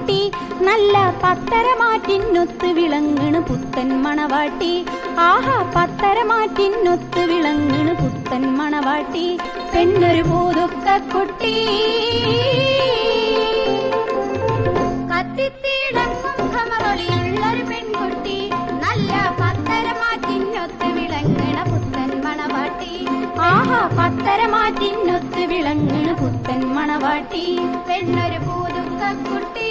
പെൺകുട്ടി നല്ല പത്തരമാറ്റിനൊത്ത് വിളങ്ങണ് പുത്തൻ മണവാട്ടി ആഹാ പത്തരമാറ്റിനൊത്ത് വിളങ്ങണ് പുത്തൻ മണവാട്ടി പെണ്ണൊരു പൂതുക്ക കുട്ടി കത്തിത്തിളങ്ങും ഖമറൊളിയുള്ളൊരു പെൺകുട്ടി നല്ല പത്തരമാറ്റിനൊത്ത് വിളങ്ങണ പുത്തൻ മണവാട്ടി ആഹാ പത്തരമാറ്റിനൊത്ത് വിളങ്ങണ പുത്തൻ മണവാട്ടി പെണ്ണൊരു പൂതുക്ക കുട്ടി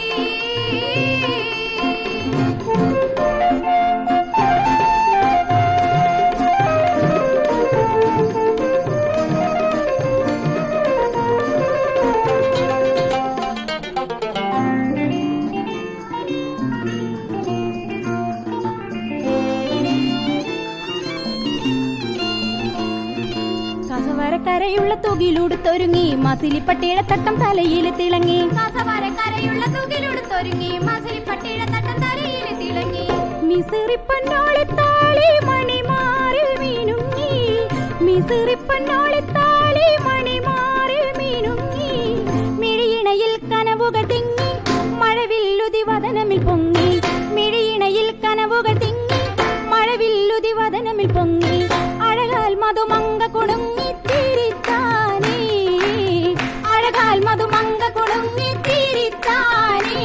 കസവരക്കരയുള്ള തുകിലുടുത്തൊരുങ്ങി മസിലിപ്പട്ടിയുടെ തട്ടം തലയിൽ തിളങ്ങി കസവരക്കരയുള്ള തുകിലുടുത്തൊരുങ്ങി മസിലിപ്പട്ടിയുടെ തട്ടം തലയിൽ തിളങ്ങി മിസിറിപ്പന്നോളിത്താളി മണിമാറിൽ മീനുങ്ങി മിസിറിപ്പന്നോളിത്താളി മണിമാറിൽ മീനുങ്ങി മിഴിയിണയിൽ കനവുകൾ തിങ്ങി മഴവില്ലുതി വദനമിൽ പൊങ്ങി മിഴിയിണയിൽ കനവുകൾ തിങ്ങി മഴവില്ലുതി വദനമിൽ പൊങ്ങി അഴകാൽ മധുമങ്ക കുണുങ്ങി തിരിത്താനേ അഴകാൽ മധുമങ്ക കുണുങ്ങി തിരിത്താനേ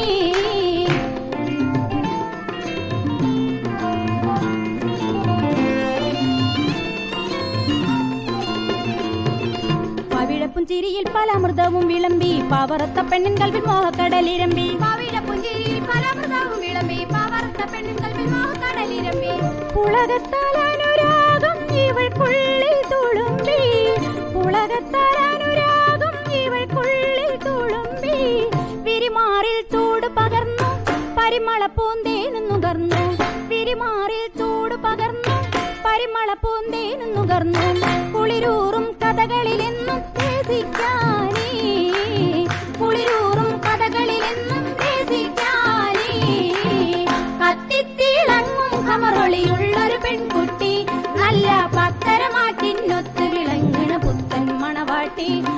പവിഴപ്പുഞ്ചിരിയിൽ പല അമൃതവും വിളമ്പി പാവറത്ത പെണ്ണിൻ കൽവിൽ മോഹക്കടലിരമ്പി പവിഴപ്പുഞ്ചിരിയിൽ പല അമൃതവും വിളമ്പി പാവറത്ത പെണ്ണിൻ കൽവിൽ മോഹക്കടലിരമ്പി പുളകത്താൽ അനുരാഗം ഇവൾക്കുള്ളിൽ തുളുമ്പി പുളകത്താൽ അനുരാഗം ഇവൾക്കുള്ളിൽ തുളുമ്പി വിരിമാറിൽ ചൂട് പകർന്നു പരിമള പൂന്തേനും നുകർന്നു വിരിമാറിൽ ചൂട് പകർന്നു പരിമള പൂന്തേനും നുകർന്നു കുളിരൂറും കഥകളിലെന്നും രസിക്കാനേ കുളിരൂറും കഥകളിലെന്നും രസിക്കാനേ കത്തിത്തിളങ്ങും കമറൊളിയുള്ളൊരു പെൺകുട്ടി നല്ല പത്തരമാറ്റിനൊത്ത് വിളങ്ങണ പുത്തൻ മണവാട്ടി